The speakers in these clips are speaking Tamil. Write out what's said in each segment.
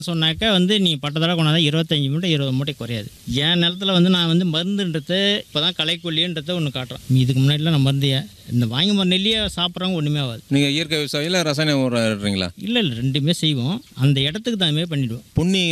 சொன்னாக்கா வந்து நீ பட்டத்தடவை கொண்டாந்தா இருபத்தஞ்சி மூட்டை இருபது மூட்டை குறையாது என் நிலத்துல வந்து நான் வந்து மருந்துன்றத இப்போ தான் களைக்கொல்லின்றத ஒன்று காட்டுறேன் இதுக்கு முன்னாடிலாம் நான் மருந்து ஏன் இந்த வாங்கி மரம் நெல்லியே சாப்பிட்றவங்க ஒன்றுமே ஆகாது நீங்கள் இயற்கை விவசாயியில் ரசாயன உரம் இடுறீங்களா இல்லை இல்லை ரெண்டுமே செய்வோம் அந்த இடத்துக்கு தகுந்த மாதிரி பண்ணிவிடுவோம் புண்ணி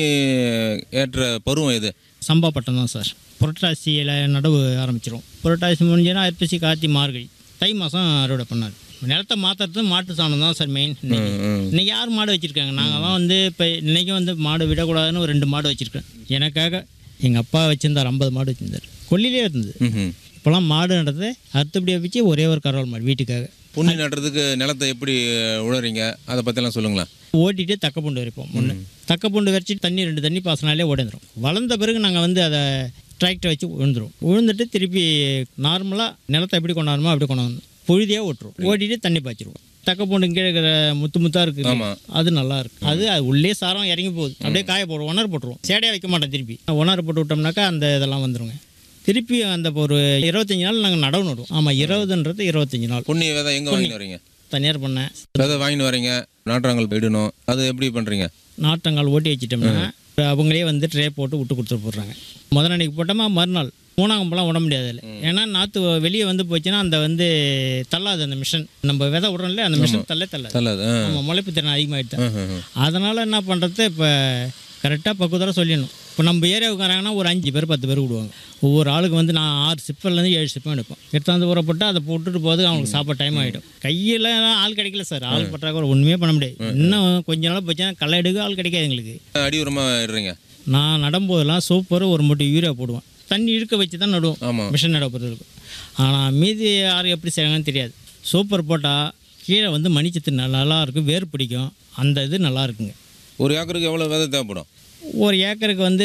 ஏற்ற பருவம் எது சம்பா பட்டம் தான் சார் புரட்டாசியில் நடவு ஆரம்பிச்சிரும் புரட்டாசி முடிஞ்சுன்னா ஐப்பசி கார்த்தி மார்கழி தை மாதம் அறுவடை பண்ணாது நிலத்தை மாற்றுறது மாட்டு சாணம் தான் சார் மெயின் இன்னைக்கு ம். இன்னைக்கு யார் மாடு வச்சுருக்காங்க நாங்கள் தான் வந்து இப்போ இன்றைக்கும் வந்து மாடு விடக்கூடாதுன்னு ஒரு ரெண்டு மாடு வச்சுருக்கேன் எனக்காக எங்கள் அப்பா வச்சுருந்தார் ஐம்பது மாடு வச்சுருந்தார் கொல்லிலே இருந்தது ம்ஹும். இப்போலாம் மாடுன்றது அறுத்துப்படியாக வச்சு ஒரே ஒரு கரவால் மாடு வீட்டுக்காக புண்ணி நடுறதுக்கு நிலத்தை எப்படி உழறீங்க அதை பற்றிலாம் சொல்லுங்களேன் ஓட்டிட்டு தக்க பூண்டு வரைப்போம் ஒன்று தக்க பூண்டு வரைச்சிட்டு தண்ணி ரெண்டு தண்ணி பாசனாலே ஓடிந்துடும் வளர்ந்த பிறகு நாங்கள் வந்து அதை டிராக்டர் வச்சு உழுந்துரும் உழுந்துட்டு திருப்பி நார்மலாக நிலத்தை எப்படி கொண்டாடணுமோ அப்படி கொண்டாடணும் புழுதியாக ஓட்டுரும் ஓட்டிட்டு தண்ணி பாய்ச்சிருவோம் தக்க பூண்டு கீழே இருக்கிற முத்து முத்தாக இருக்குது ஆமாம் அது நல்லா இருக்கு அது அது உள்ளே சாரம் இறங்கி போகுது அப்படியே காய போடுவோம் ஒனர் போட்டுருவோம் சேடையாக வைக்க மாட்டோம் திருப்பி ஒனர் போட்டு விட்டோம்னாக்கா அந்த இதெல்லாம் வந்துருங்க திருப்பி அந்த ஒரு இருபத்தஞ்சி நாள் நாங்கள் நடவு நடுவோம் ஆமாம் இருபதுன்றது இருபத்தஞ்சி நாள் புண்ணி விதை எங்கே வாங்கிட்டு வரீங்க தனியார் பண்ணேன் விதை வாங்கிட்டு வரீங்க நாற்றாங்கல் போயிடணும் அது எப்படி பண்ணுறீங்க நாற்றங்கால் ஓட்டி வச்சிட்டோம்னா அவங்களே வந்து ட்ரே போட்டு விட்டு கொடுத்துட்டு போடுறாங்க முதல் அன்னைக்கு போட்டோமா மறுநாள் மூணாங்கம்பெல்லாம் விட முடியாது அதில் ஏன்னா நாற்று வெளியே வந்து போச்சுன்னா அந்த வந்து தள்ளாது அந்த மிஷின் நம்ம விதை விடுறோம்ல அந்த மிஷின் தள்ள தள்ளாது தள்ளாது ஆ. நம்ம முளைப்பு திறன் அதிகமாகிட்டு ம், ம், ம். அதனால் என்ன பண்ணுறது இப்போ கரெக்டாக பக்குவத்தோட சொல்லிடணும் இப்போ நம்ம ஏரியாவுக்கு வராங்கன்னா ஒரு அஞ்சு பேர் பத்து பேர் விடுவாங்க ஒவ்வொரு ஆளுக்கு வந்து நான் ஆறு சிப்பர்லேருந்து ஏழு சிப்பம் எடுப்போம் எடுத்தாந்து ஊற போட்டு அதை போட்டுட்டு போது அவங்களுக்கு சாப்பாடு டைம் ஆகிடும் கையில் ஆள் கிடைக்கல சார் ஆள் பற்றாக்குறை ஒன்றுமே பண்ண முடியாது இன்னும் கொஞ்ச நாள் போச்சுன்னா களை எடுக்க ஆள் கிடைக்காது எங்களுக்கு அடி உரமாக இடுறீங்க நான் நடும்போதெல்லாம் சூப்பர் ஒரு மூட்டை யூரியா போடுவேன் தண்ணி இழுக்க வச்சு தான் நடுவோம் ஆமாம் மிஷின் நட பொறுத்தவரைக்கும் ஆனால் மீதி யார் எப்படி செய்வாங்கன்னு தெரியாது சூப்பர் போட்டால் கீழே வந்து மணிச்சத்து நல்லா இருக்கும் வேர் பிடிக்கும் அந்த இது நல்லா இருக்குங்க ஒரு ஏக்கருக்கு எவ்வளோ விதை தேவைப்படும் ஒரு ஏக்கருக்கு வந்து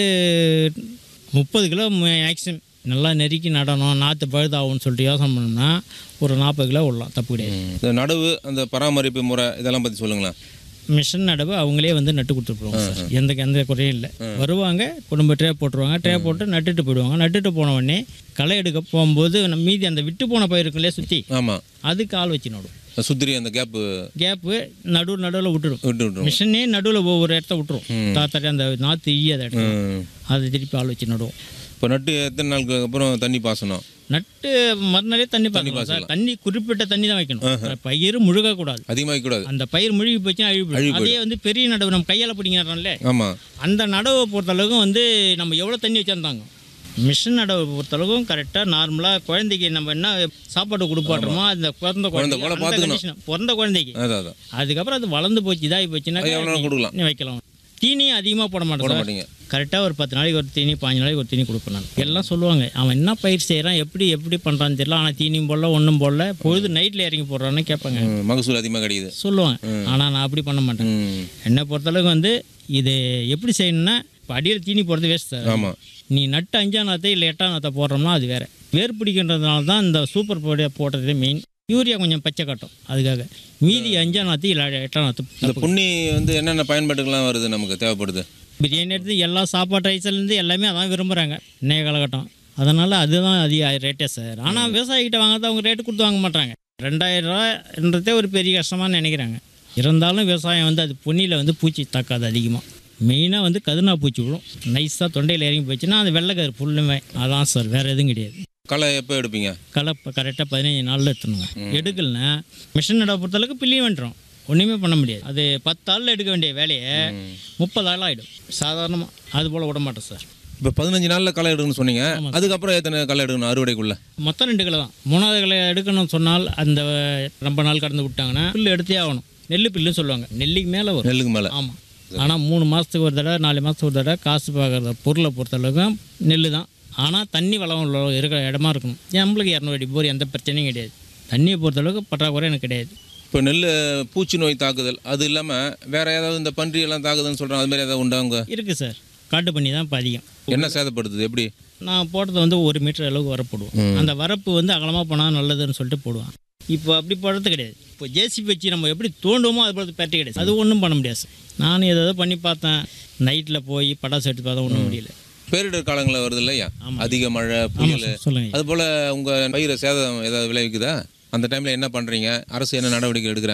முப்பது கிலோ மேக்ஸிமம் நல்லா நெருக்கி நடணும் நாற்று பழுதாகும்னு சொல்லிட்டு யோசனை பண்ணோம்னா ஒரு நாற்பது கிலோ விடலாம் தப்பு கிடையாது இந்த நடவு அந்த பராமரிப்பு முறை இதெல்லாம் பற்றி சொல்லுங்களேன் மிஷின் நடவு அவங்களே வந்து நட்டு கொடுத்துருப்பாங்க சார் எந்த எந்த குறையும் இல்லை வருவாங்க குடும்ப ட்ரே போட்டுருவாங்க ட்ரே போட்டு நட்டுட்டு போயிடுவாங்க நட்டுட்டு போன உடனே களை எடுக்க போகும்போது நம்ம மீதி அந்த விட்டு போன பயிர் இருக்குல்ல சுற்றி ஆமாம் அதுக்கு ஆள் வச்சு நடும் சுத்திரி அந்த கேப்பு கேப்பு நடு நடுவில் விட்டுடும் விட்டு விட்டுரும் மிஷினே நடுவில் ஒவ்வொரு இடத்த விட்டுரும் தாத்தாட்டி அந்த நாற்று ஈயாத இடத்துல ம். அதை திருப்பி ஆள் வச்சு நடுவோம் இப்போ நட்டு எத்தனை நாளுக்கு அப்புறம் தண்ணி பாசணும் நட்டு மறுநாளே தண்ணி பாய்ச்சலாம் சார் தண்ணி குறிப்பிட்ட தண்ணி தான் வைக்கணும் பயிர் முழுகக்கூடாது அதிகமாக கூடாது அந்த பயிர் முழுகி போச்சுன்னா அழிவு அதே வந்து பெரிய நடவு நம்ம கையால் பிடிங்கிறோம்ல ஆமாம் அந்த நடவை பொறுத்தளவுக்கும் வந்து நம்ம எவ்வளோ தண்ணி வச்சிருந்தாங்க மிஷின் நடவை பொறுத்தளவுக்கும் கரெக்டாக நார்மலாக குழந்தைக்கு நம்ம என்ன சாப்பாடு கொடுப்பாட்டுறோமோ அந்த பிறந்த குழந்தை போல அந்த condition, பிறந்த குழந்தைக்கு அதான் அதான் அதுக்கப்புறம் அது வளர்ந்து போச்சு இதாகி போச்சுன்னா அது எவ்வளோ நாள் கொடுக்கலாம் நீ வைக்கலாம் தீனியும் அதிகமாக போட மாட்டோம் போட சார் மாட்டீங்க கரெக்டாக ஒரு பத்து நாளைக்கு ஒரு தீனி பாஞ்சு நாளைக்கு ஒரு தீனி கொடுப்பேன் நான் எல்லாம் சொல்லுவாங்க அவன் என்ன பயிர் செய்கிறான் எப்படி எப்படி பண்ணுறான்னு தெரியல ஆனால் தீனியும் போடல ஒன்றும் போடல பொழுது நைட்டில் இறங்கி போடுறான்னு கேட்பாங்க ம், மகசூல் அதிகமாக கிடைக்குது சொல்லுவாங்க ஆனால் நான் அப்படி பண்ண மாட்டேன் ம் என்னை பொறுத்தளவுக்கு வந்து இது எப்படி செய்யணும்னா இப்போ அடியில் தீனி போடுறது வேஸ்ட் சார் ஆமாம் நீ நட்டு அஞ்சாம் நாத்தை இல்லை எட்டாம் நாத்தை போடுறோம்னா அது வேறு வேர் பிடிக்கின்றதுனால தான் இந்த சூப்பர் பொடியை போடுறதே மெயின் யூரியா கொஞ்சம் பச்சை காட்டும் அதுக்காக மீதி அஞ்சாம் நாற்று இல்லை எட்டாம் நாற்று இந்த புண்ணி வந்து என்னென்ன பயன்பாட்டுக்கெல்லாம் வருது நமக்கு தேவைப்படுது பிரியாணி எடுத்து எல்லா சாப்பாட்டு ரைஸ்லேருந்து எல்லாமே அதான் விரும்புகிறாங்க இன்றைய காலகட்டம் அதனால் அதுதான் அதிக ரேட்டே சார் ஆனால் விவசாயிகிட்ட வாங்கிறது அவங்க ரேட்டு கொடுத்து வாங்க மாட்டாங்க ரெண்டாயிரம் ரூபான்றதே ஒரு பெரிய கஷ்டமாக நினைக்கிறாங்க இருந்தாலும் விவசாயம் வந்து அது பொன்னியில் வந்து பூச்சி தாக்காது அதிகமாக மெயினாக வந்து கதுனா பூச்சி விடும் நைஸாக தொண்டையில் இறங்கி போச்சுன்னா அது வெள்ளைக்கரு புல்லுமே அதான் சார் வேறு எதுவும் கிடையாது களை எப்போ எடுப்பீங்க களை இப்போ கரெக்டாக பதினஞ்சு நாளில் எடுத்துணுங்க எடுக்கலன்னா மிஷின் நட பொறுத்தளவுக்கு பில்லி வந்துடும் ஒன்றுமே பண்ண முடியாது அது பத்து ஆளில் எடுக்க வேண்டிய வேலையை முப்பது ஆள் ஆகிடும் சாதாரணமாக அது போல் விட மாட்டோம் சார் இப்போ பதினஞ்சு நாளில் களை எடுக்கணும்னு சொன்னீங்க அதுக்கப்புறம் எத்தனை களை எடுக்கணும் அறுவடைக்குள்ள மொத்தம் ரெண்டு கிலோ தான் மூணாவது கிலோ எடுக்கணும்னு சொன்னால் அந்த ரொம்ப நாள் கடந்து விட்டாங்கன்னா புல் எடுத்தே ஆகணும் நெல்லு பில்லுன்னு சொல்லுவாங்க நெல்லுக்கு மேலே வரும் நெல்லுக்கு மேலே ஆமாம் ஆனால் மூணு மாதத்துக்கு ஒரு தடவை நாலு மாதத்துக்கு ஒரு தடவை காசு பார்க்குற பொருளை பொறுத்தளவுக்கு நெல் தான் ஆனால் தண்ணி வளம் உள்ள இருக்கிற இடமா இருக்கணும் நம்மளுக்கு இரநூறு அடி போர் எந்த பிரச்சனையும் கிடையாது தண்ணியை பொறுத்தளவுக்கு பற்றாக்குறை எனக்கு கிடையாது இப்போ நெல் பூச்சி நோய் தாக்குதல் அது இல்லாமல் வேற ஏதாவது இந்த பன்றி எல்லாம் தாக்குதுன்னு சொல்கிறாங்க அது மாதிரி ஏதாவது உண்டா உங்க இருக்குது சார் காட்டு பண்ணி தான் இப்போ அதிகம் என்ன சேதப்படுத்துது எப்படி நான் போடுறது வந்து ஒரு மீட்டர் அளவுக்கு வரப்போடுவோம் அந்த வரப்பு வந்து அகலமாக போனால் நல்லதுன்னு சொல்லிட்டு போடுவான் இப்போ அப்படி போடுறது கிடையாது இப்போ ஜேசிபி வச்சு நம்ம எப்படி தோண்டுவோமோ அது போல பெரட்டி கிடையாது அது ஒன்றும் பண்ண முடியாது சார் நானும் ஏதாவது பண்ணி பார்த்தேன் நைட்டில் போய் பட்டாசு எடுத்து பார்த்தா ஒன்றும் முடியல பேரிடர் காலங்களில் வருது இல்லையா ஆமா. அதிக மழை ஆமாம் புயல் சார் சொல்லுங்கள் அது போல் உங்கள் பயிரை சேதம் ஏதாவது விளைவிக்குதா அந்த டைமில் என்ன பண்ணுறீங்க அரசு என்ன நடவடிக்கை எடுக்கிறாங்க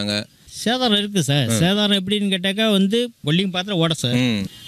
சேதாரம் இருக்குது சார் சேதாரம் எப்படின்னு கேட்டாக்கா வந்து கொல்லிங்க பாத்திரம் ஓட சார் ம்